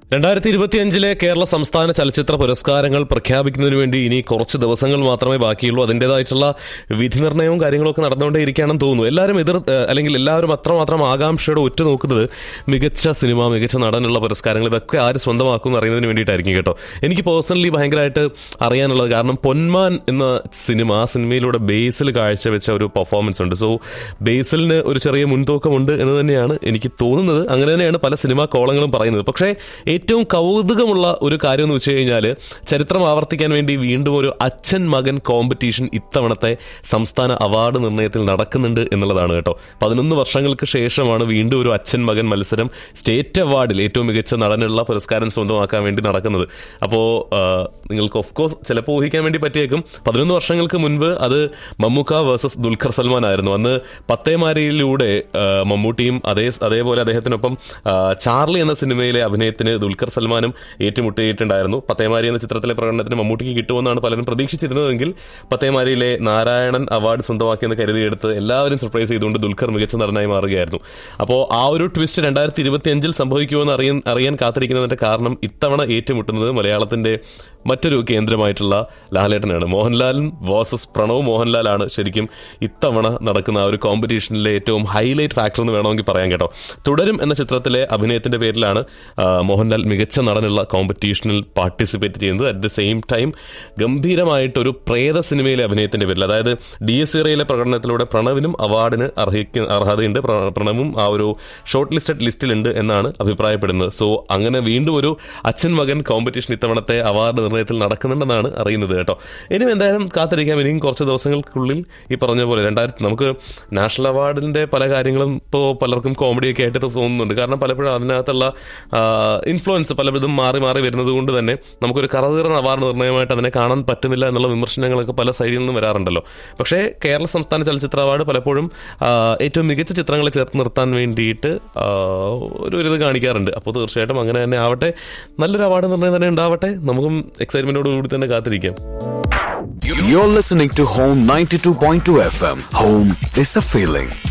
രണ്ടായിരത്തി ഇരുപത്തിയഞ്ചിലെ കേരള സംസ്ഥാന ചലച്ചിത്ര പുരസ്കാരങ്ങൾ പ്രഖ്യാപിക്കുന്നതിന് വേണ്ടി ഇനി കുറച്ച് ദിവസങ്ങൾ മാത്രമേ ബാക്കിയുള്ളൂ അതിൻ്റെതായിട്ടുള്ള വിധി നിർണ്ണയവും കാര്യങ്ങളൊക്കെ നടന്നുകൊണ്ടേയിരിക്കുകയാണെന്ന് തോന്നുന്നു എല്ലാവരും എതിർ ഏഹ്, അല്ലെങ്കിൽ എല്ലാവരും അത്രമാത്രം ആകാംക്ഷയോടെ ഉറ്റുനോക്കുന്നത് മികച്ച സിനിമ മികച്ച നടനുള്ള പുരസ്കാരങ്ങൾ ഇതൊക്കെ ആര് സ്വന്തമാക്കും എന്ന് അറിയുന്നതിന് വേണ്ടിയിട്ടായിരിക്കും കേട്ടോ എനിക്ക് പേഴ്സണലി ഭയങ്കരമായിട്ട് അറിയാനുള്ളത് കാരണം പൊന്മാൻ എന്ന സിനിമ ആ സിനിമയിലൂടെ ബേസിൽ കാഴ്ചവെച്ച ഒരു പെർഫോമൻസ് ഉണ്ട് സോ ബേസിലിന് ഒരു ചെറിയ മുൻതൂക്കമുണ്ട് എന്ന് തന്നെയാണ് എനിക്ക് തോന്നുന്നത് അങ്ങനെ തന്നെയാണ് പല സിനിമാ കോളങ്ങളും പറയുന്നത് പക്ഷേ ഏറ്റവും കൗതുകമുള്ള ഒരു കാര്യം എന്ന് വെച്ച് കഴിഞ്ഞാൽ ചരിത്രം ആവർത്തിക്കാൻ വേണ്ടി വീണ്ടും ഒരു അച്ഛൻ മകൻ കോമ്പറ്റീഷൻ ഇത്തവണത്തെ സംസ്ഥാന അവാർഡ് നിർണ്ണയത്തിൽ നടക്കുന്നുണ്ട് എന്നുള്ളതാണ് കേട്ടോ പതിനൊന്ന് വർഷങ്ങൾക്ക് ശേഷമാണ് വീണ്ടും ഒരു അച്ഛൻ മകൻ മത്സരം സ്റ്റേറ്റ് അവാർഡിൽ ഏറ്റവും മികച്ച നടനുള്ള പുരസ്കാരം സ്വന്തമാക്കാൻ വേണ്ടി നടക്കുന്നത് അപ്പോൾ നിങ്ങൾക്ക് ഓഫ് കോഴ്സ് ചിലപ്പോൾ ഊഹിക്കാൻ വേണ്ടി പറ്റിയേക്കും പതിനൊന്ന് വർഷങ്ങൾക്ക് മുൻപ് അത് മമ്മൂക്ക വേഴ്സസ് ദുൽഖർ സൽമാൻ ആയിരുന്നു അന്ന് പത്തേമാരിയിലൂടെ ആ, മമ്മൂട്ടിയും അതേ അതേപോലെ അദ്ദേഹത്തിനൊപ്പം ആ, ചാർലി എന്ന സിനിമയിലെ അഭിനയത്തിന് ദുൽഖർ സൽമാനും ഏറ്റുമുട്ടിയിട്ടുണ്ടായിരുന്നു പത്തേമാരി എന്ന ചിത്രത്തിലെ പ്രകടനത്തിന് മമ്മൂട്ടിക്ക് കിട്ടുമെന്നാണ് പലരും പ്രതീക്ഷിച്ചിരുന്നതെങ്കിൽ പത്തേമാരിയിലെ നാരായണൻ അവാർഡ് സ്വന്തമാക്കിയെന്ന് കരുതിയെടുത്ത് എല്ലാവരും സർപ്രൈസ് ചെയ്തുകൊണ്ട് ദുൽഖർ മികച്ച നടനായി മാറുകയായിരുന്നു അപ്പോൾ ആ ഒരു ട്വിസ്റ്റ് രണ്ടായിരത്തി ഇരുപത്തി അഞ്ചിൽ സംഭവിക്കുമെന്ന് അറിയാൻ അറിയാൻ കാത്തിരിക്കുന്നതിന്റെ കാരണം ഇത്തവണ ഏറ്റുമുട്ടുന്നത് മലയാളത്തിന്റെ മറ്റൊരു കേന്ദ്രമായിട്ടുള്ള ലാലേട്ടനാണ് മോഹൻലാലും വേഴ്സസ് പ്രണവ് മോഹൻലാലാണ് ശരിക്കും ഇത്തവണ നടക്കുന്ന ആ ഒരു കോമ്പറ്റീഷനിലെ ഏറ്റവും ഹൈലൈറ്റ് ഫാക്ടർ എന്ന് വേണമെങ്കിൽ പറയാൻ കേട്ടോ തുടരും എന്ന ചിത്രത്തിലെ അഭിനയത്തിന്റെ പേരിലാണ് ആ, മോഹൻലാൽ മികച്ച നടനുള്ള കോമ്പറ്റീഷനിൽ പാർട്ടിസിപ്പേറ്റ് ചെയ്യുന്നത് അറ്റ് ദ സെയിം ടൈം ഗംഭീരമായിട്ടൊരു പ്രേത സിനിമയിലെ അഭിനയത്തിന്റെ പേരിൽ അതായത് ഡി എസ് ഇറയിലെ പ്രകടനത്തിലൂടെ പ്രണവിനും അവാർഡിന് അർഹിക്ക അർഹതയുണ്ട് പ്ര- പ്രണവും ആ ഒരു ഷോർട്ട് ലിസ്റ്റഡ് ലിസ്റ്റിലുണ്ട് എന്നാണ് അഭിപ്രായപ്പെടുന്നത് സോ അങ്ങനെ വീണ്ടും ഒരു അച്ഛൻ മകൻ കോമ്പറ്റീഷൻ ഇത്തവണത്തെ അവാർഡ് നിർണ്ണയത്തിൽ നടക്കുന്നുണ്ടെന്നാണ് അറിയുന്നത് കേട്ടോ ഇനിയും എന്തായാലും കാത്തിരിക്കാം ഇനിയും കുറച്ച് ദിവസങ്ങൾക്കുള്ളിൽ ഈ പറഞ്ഞ പോലെ രണ്ടായിരത്തി നമുക്ക് നാഷണൽ അവാർഡിന്റെ പല കാര്യങ്ങളും ഇപ്പോൾ പലർക്കും കോമഡിയൊക്കെ ആയിട്ട് തോന്നുന്നുണ്ട് കാരണം പലപ്പോഴും അതിനകത്തുള്ള ഇൻഫ്ലുവൻസ് പലതും മാറി മാറി വരുന്നത് കൊണ്ട് തന്നെ നമുക്കൊരു കറതീർന്ന അവാർഡ് നിർണ്ണയമായിട്ട് അതിനെ കാണാൻ പറ്റുന്നില്ല എന്നുള്ള വിമർശനങ്ങളൊക്കെ പല സൈഡിൽ നിന്നും വരാറുണ്ടല്ലോ പക്ഷേ കേരള സംസ്ഥാന ചലച്ചിത്ര അവാർഡ് പലപ്പോഴും ആ, ഏറ്റവും മികച്ച ചിത്രങ്ങളെ ചേർത്ത് നിർത്താൻ വേണ്ടിയിട്ട് ആ, ഒരു ഒരു ഇത് കാണിക്കാറുണ്ട് അപ്പോൾ തീർച്ചയായിട്ടും അങ്ങനെ തന്നെ ആവട്ടെ നല്ലൊരു അവാർഡ് നിർണ്ണയം തന്നെ ഉണ്ടാവട്ടെ നമുക്കും എക്സൈറ്റ്മെന്റോട് കൂടി തന്നെ കാത്തിരിക്കാം You're listening to Home 92.2 FM. Home is a feeling.